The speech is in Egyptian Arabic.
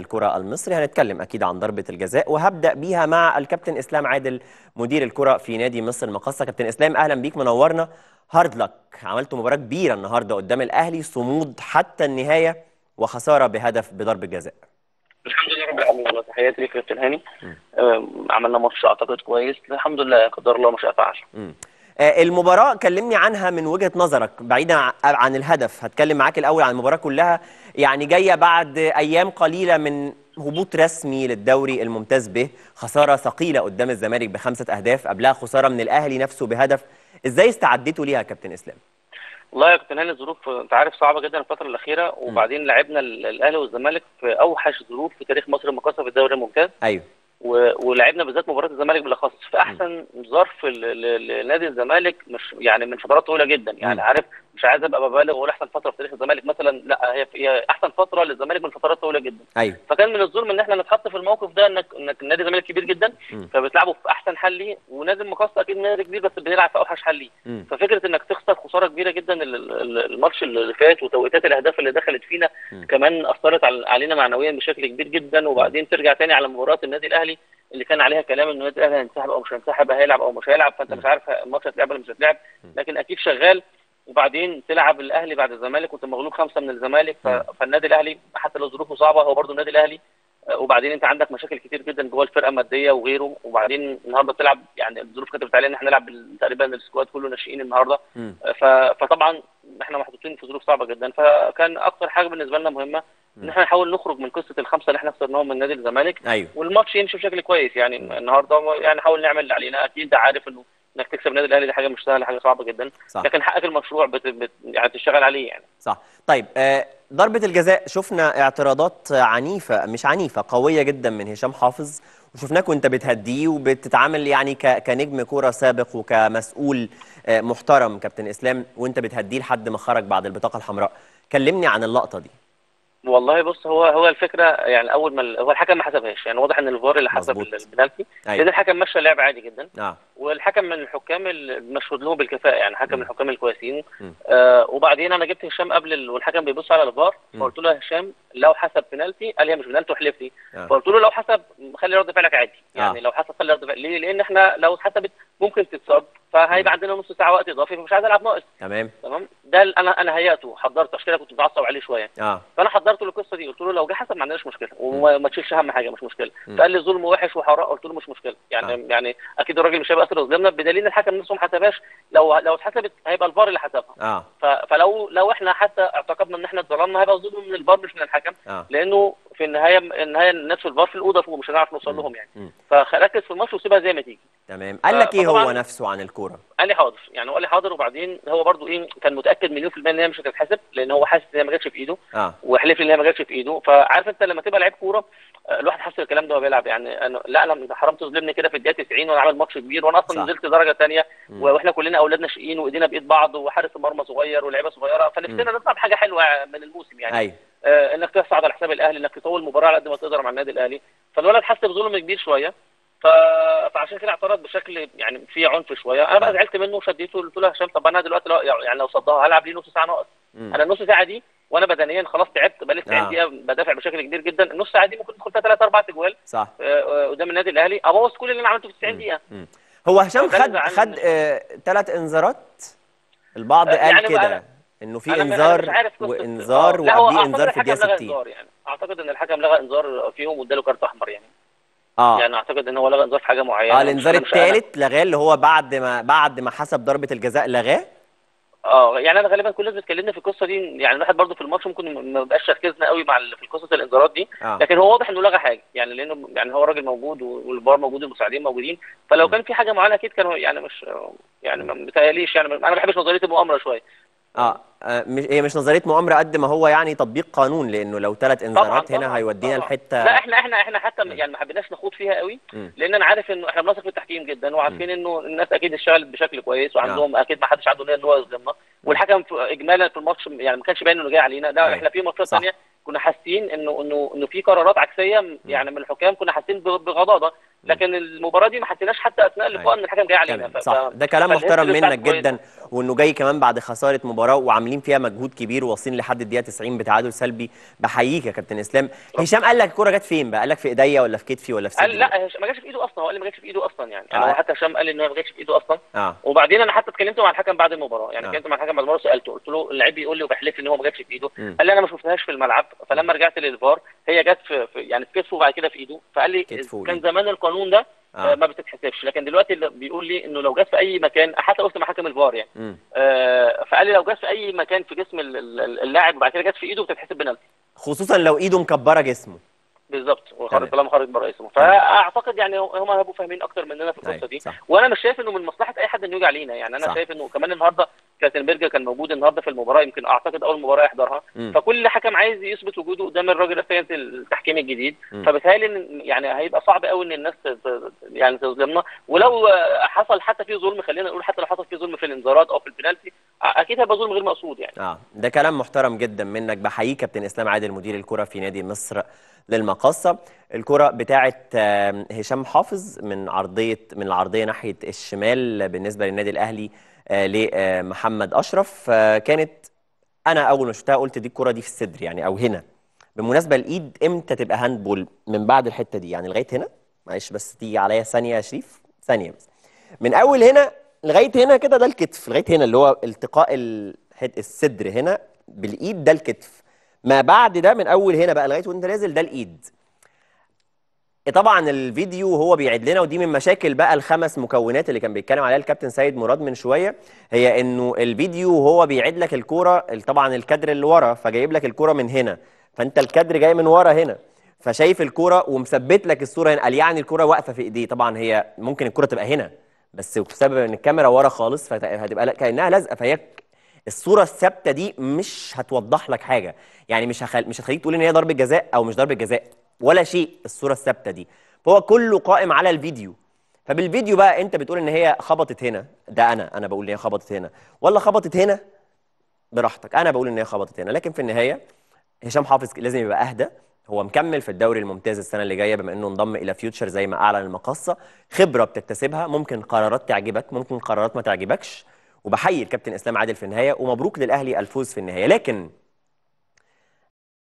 الكرة المصري هنتكلم أكيد عن ضربة الجزاء وهبدأ بيها مع الكابتن إسلام عادل مدير الكرة في نادي مصر المقاصة كابتن إسلام أهلا بيك منورنا هارد لك عملتوا مباراة كبيرة النهاردة قدام الأهلي صمود حتى النهاية وخسارة بهدف بضربة جزاء الحمد لله رب العالمين والله تحياتي ليك يا كابتن هاني آم، عملنا ماتش اعتقد كويس الحمد لله قدر الله ما شاء فعل مم. آه، المباراة كلمني عنها من وجهة نظرك بعيدا ع- عن الهدف هتكلم معاك الأول عن المباراة كلها يعني جاية بعد أيام قليلة من هبوط رسمي للدوري الممتاز به خسارة ثقيلة قدام الزمالك بخمسة أهداف قبلها خسارة من الأهلي نفسه بهدف إزاي استعدتوا ليها يا كابتن إسلام؟ والله يا كابتن هاني الظروف انت عارف صعبه جدا الفتره الاخيره وبعدين لعبنا ال- الاهلي والزمالك في اوحش ظروف في تاريخ مصر المقاصه في الدوري الممتاز أيوه و- ولعبنا بالذات مباراه الزمالك بالاخص في احسن ظرف ل- ل- لنادي الزمالك مش يعني من فترات طويله جدا يعني مم. عارف مش عايز ابقى ببالغ واقول احسن فتره في تاريخ الزمالك مثلا لا هي هي احسن فتره للزمالك من فترات طويله جدا أيوه فكان من الظلم ان احنا نتحط في الموقف ده انك انك النادي الزمالك كبير جدا مم. فبتلعبه في احسن حل ليه ونادي المقاصه اكيد نادي كبير بس بيلعب في اوحش حل ليه مم. ففكره انك تخسر خساره كبيره جدا ال- ال- الماتش اللي فات وتوقيتات الاهداف اللي دخلت فينا مم. كمان اثرت على- علينا معنويا بشكل كبير جدا وبعدين ترجع تاني على مباراه النادي الاهلي اللي كان عليها كلام ان النادي الاهلي هينسحب او مش هينسحب هيلعب او مش هيلعب فانت مم. مش عارف الماتش هيتلعب ولا مش هيتلعب لكن اكيد شغال وبعدين تلعب الاهلي بعد الزمالك وانت مغلوب خمسه من الزمالك ف... مم. فالنادي الاهلي حتى لو ظروفه صعبه هو برضه النادي الاهلي آه، وبعدين انت عندك مشاكل كتير جدا جوه الفرقه ماديه وغيره وبعدين النهارده بتلعب يعني الظروف كتبت علينا ان احنا نلعب بال- تقريبا السكواد كله ناشئين النهارده مم. ف... فطبعا احنا محطوطين في ظروف صعبه جدا فكان اكتر حاجه بالنسبه لنا مهمه ان احنا نحاول نخرج من قصه الخمسه اللي احنا خسرناهم من نادي الزمالك أيوه والماتش يمشي بشكل كويس يعني النهارده يعني نحاول نعمل اللي علينا اكيد انت عارف انه انك تكسب النادي الاهلي دي حاجه مش سهله حاجه صعبه جدا صح لكن حقك المشروع بت... بت... يعني تشتغل عليه يعني صح طيب آه، ضربة الجزاء شفنا اعتراضات عنيفة مش عنيفة قوية جدا من هشام حافظ وشفناك وانت بتهديه وبتتعامل يعني ك- كنجم كورة سابق وكمسؤول آه، محترم كابتن اسلام وانت بتهديه لحد ما خرج بعد البطاقة الحمراء كلمني عن اللقطة دي والله بص هو هو الفكره يعني اول ما ال- هو الحكم ما حسبهاش يعني واضح ان الفار اللي حسب مظبوط. البنالتي لان ايوه الحكم مشى اللعب عادي جدا اه والحكم من الحكام المشهود له بالكفاءه يعني حكم مم. من الحكام الكويسين مم. آه وبعدين انا جبت هشام قبل ال... والحكم بيبص على الفار مم. فقلت له يا هشام لو حسب بنالتي قال لي هي مش بنالتي وحلف لي آه. فقلت له لو حسب خلي رد فعلك عادي يعني آه. لو حسب خلي رد فعلك ليه لان احنا لو اتحسبت ممكن تتصاب فهيبقى عندنا نص ساعه وقت اضافي فمش عايز العب ناقص تمام تمام ده ال- انا انا هيأته حضرته عشان كده كنت متعصب عليه شويه اه فانا حضرت له القصه دي قلت له لو جه حسب ما عندناش مشكله وما ما تشيلش اهم حاجه مش مشكله مم. فقال لي ظلم وحش وحرام قلت له مش مشكله يعني آه. يعني اكيد الراجل مش هيبقى اثر ظلمنا بدليل ان الحكم نفسه ما حسبهاش لو لو اتحسبت هيبقى الفار اللي حسبها اه ف- فلو لو احنا حتى اعتقدنا ان احنا اتظلمنا هيبقى ظلم من الفار مش من الحكم اه لانه في النهايه النهايه الناس في الفار في الاوضه فوق مش هنعرف نوصل مم. لهم يعني مم. فركز في الماتش وسيبها زي ما تيجي تمام قال لك ايه فطبعاً- هو نفسه عن الكورة قال لي حاضر يعني هو قال لي حاضر وبعدين هو برضو ايه كان متاكد مليون في الميه ان هي مش هتتحسب لان هو حاسس ان هي ما جاتش في ايده اه وحلف لي ان هي ما جاتش في ايده فعارف انت لما تبقى لعيب كوره آه، الواحد حاسس الكلام ده وهو بيلعب يعني أنا لا انا حرام تظلمني كده في الدقيقه 90 وانا عامل ماتش كبير وانا اصلا صح. نزلت درجه ثانيه مم. واحنا كلنا اولاد ناشئين وايدينا بايد بعض وحارس المرمى صغير ولاعيبه صغيره فنفسنا نطلع بحاجه حلوه من الموسم يعني ايوه آه انك تصعد على حساب الاهلي انك تطول المباراه على قد ما تقدر مع النادي الاهلي فالولد حس بظلم كبير شويه ف... فعشان كده اعترض بشكل يعني في عنف شويه انا بقى آه. زعلت منه وشديته قلت له يا هشام طب انا دلوقتي لو يعني لو صدها هلعب ليه نص ساعه ناقص مم. انا النص ساعه دي وانا بدنيا خلاص تعبت بقالي 90 آه. دقيقه بدافع بشكل كبير جدا النص ساعه دي ممكن تدخل فيها ثلاث اربع اجوال صح آه، آه، قدام النادي الاهلي ابوظ كل اللي انا عملته في 90 مم. دقيقه مم. هو هشام فده اللي خد زعلني خد منه. ثلاث انذارات البعض آه، قال يعني كده بقى- انه في أنا م- أنا انذار مش عارف قصة- وانذار آه، لا، هو وقبليه أعتقد انذار في الحكم الدقيقه لغى 60 انذار يعني اعتقد ان الحكم لغى انذار فيهم واداله كارت احمر يعني اه يعني اعتقد ان هو لغى انذار في حاجه معينه اه مش- الانذار أنا مش- أنا- الثالث لغاه اللي هو بعد ما بعد ما حسب ضربه الجزاء لغاه اه يعني انا غالبا كل الناس بتكلمني في القصه دي يعني الواحد برضو في الماتش ممكن ما- ما يبقاش تركيزنا قوي مع ال- في قصه الانذارات دي اه لكن هو واضح انه لغى حاجه يعني لانه يعني هو الراجل موجود والفار موجود والمساعدين موجودين فلو م. كان في حاجه معينه اكيد كانوا يعني مش يعني ما متهيأليش يعني انا ما بحبش نظريه المؤامره شويه اه آه، مش هي مش نظريه مؤامره قد ما هو يعني تطبيق قانون لانه لو ثلاث انذارات هنا طبعاً، هيودينا طبعاً. لحته لا احنا احنا احنا حتى م. يعني ما حبيناش نخوض فيها قوي مم. لان انا عارف انه احنا بنثق في التحكيم جدا وعارفين انه الناس اكيد اشتغلت بشكل كويس وعندهم اكيد ما حدش عنده نيه ان هو يظلمنا والحكم في- اجمالا في الماتش يعني ما كانش باين انه جاي علينا لا أيوة. احنا في ماتشات صح. ثانيه كنا حاسين انه انه انه في قرارات عكسيه يعني من الحكام كنا حاسين بغ- بغضاضه لكن المباراه دي ما حسيناش حتى اثناء اللقاء أيوة. ان الحكم جاي علينا تمام ف- صح ف- ده كلام فالهيستوري محترم بتاعته منك كويسة. جدا وانه جاي كمان بعد خساره مباراه وعاملين فيها مجهود كبير واصلين لحد الدقيقه 90 بتعادل سلبي بحييك يا كابتن اسلام هشام قال لك الكوره جت فين بقى قال لك في ايديا ولا في كتفي ولا في قال صدري لا هش- ما جاش في ايده اصلا هو قال لي ما جاش في ايده اصلا يعني, يعني آه. هو حتى هشام قال لي ان هو ما جاش في ايده اصلا اه وبعدين انا حتى اتكلمت مع الحكم بعد المباراه يعني آه. اتكلمت مع الحكم بعد المباراه سالته قلت له اللعيب بيقول لي وبيحلف لي ان هو ما جاتش في ايده مم. قال لي انا ما شفتهاش في الملعب فلما رجعت للفار هي جت في, في يعني في كتفه وبعد كده في ايده فقال لي كتفه كان وإيده. زمان القانون ده آه. آه. ما بتتحسبش لكن دلوقتي اللي بيقول لي انه لو جت في اي مكان حتى قلت مع حكم الفار يعني مم. آه فقال لي لو جت في اي مكان في جسم ال- ال- اللاعب وبعد كده جت في ايده بتتحسب بنالتي خصوصا لو ايده مكبره جسمه بالظبط تمام. وخارج طالما خارج بره اسمه فاعتقد يعني هم هيبقوا فاهمين اكتر مننا في القصه أيوة، دي صح. وانا مش شايف انه من مصلحه اي حد انه يجي علينا يعني انا صح. شايف انه كمان النهارده كاتنبرجر كان موجود النهارده في المباراه يمكن اعتقد اول مباراه يحضرها مم. فكل حكم عايز يثبت وجوده قدام الراجل السيد التحكيم الجديد مم. فبالتالي إن- يعني هيبقى صعب قوي ان الناس ت- ت- يعني تظلمنا ولو آه، حصل حتى في ظلم خلينا نقول حتى لو حصل في ظلم في الانذارات او في البنالتي آه، اكيد هيبقى ظلم غير مقصود يعني اه ده كلام محترم جدا منك بحييك كابتن اسلام عادل مدير الكره في نادي مصر للمقاصه الكره بتاعه آم، هشام حافظ من عرضيه من العرضيه ناحيه الشمال بالنسبه للنادي الاهلي آه، لمحمد اشرف آه، كانت انا اول ما شفتها قلت دي الكره دي في الصدر يعني او هنا بالمناسبه الايد امتى تبقى هاندبول من بعد الحته دي يعني لغايه هنا معلش بس تيجي عليا ثانيه يا شريف ثانيه بس من اول هنا لغايه هنا كده ده الكتف لغايه هنا اللي هو التقاء الحت- الصدر هنا بالايد ده الكتف ما بعد ده من اول هنا بقى لغايه وانت نازل ده الايد طبعا الفيديو هو بيعد لنا ودي من مشاكل بقى الخمس مكونات اللي كان بيتكلم عليها الكابتن سيد مراد من شويه هي انه الفيديو هو بيعد لك الكوره طبعا الكادر اللي ورا فجايب لك الكوره من هنا فانت الكادر جاي من ورا هنا فشايف الكوره ومثبت لك الصوره هنا قال يعني الكوره واقفه في ايديه طبعا هي ممكن الكوره تبقى هنا بس بسبب ان الكاميرا ورا خالص فهتبقى كانها لازقه فهي الصوره الثابته دي مش هتوضح لك حاجه يعني مش هخل... مش هتخليك تقول ان هي ضربه جزاء او مش ضربه جزاء ولا شيء الصوره الثابته دي فهو كله قائم على الفيديو فبالفيديو بقى انت بتقول ان هي خبطت هنا ده انا انا بقول ان هي خبطت هنا ولا خبطت هنا براحتك انا بقول ان هي خبطت هنا لكن في النهايه هشام حافظ لازم يبقى اهدى هو مكمل في الدوري الممتاز السنه اللي جايه بما انه انضم الى فيوتشر زي ما اعلن المقصه خبره بتكتسبها ممكن قرارات تعجبك ممكن قرارات ما تعجبكش وبحيي الكابتن اسلام عادل في النهايه ومبروك للاهلي الفوز في النهايه لكن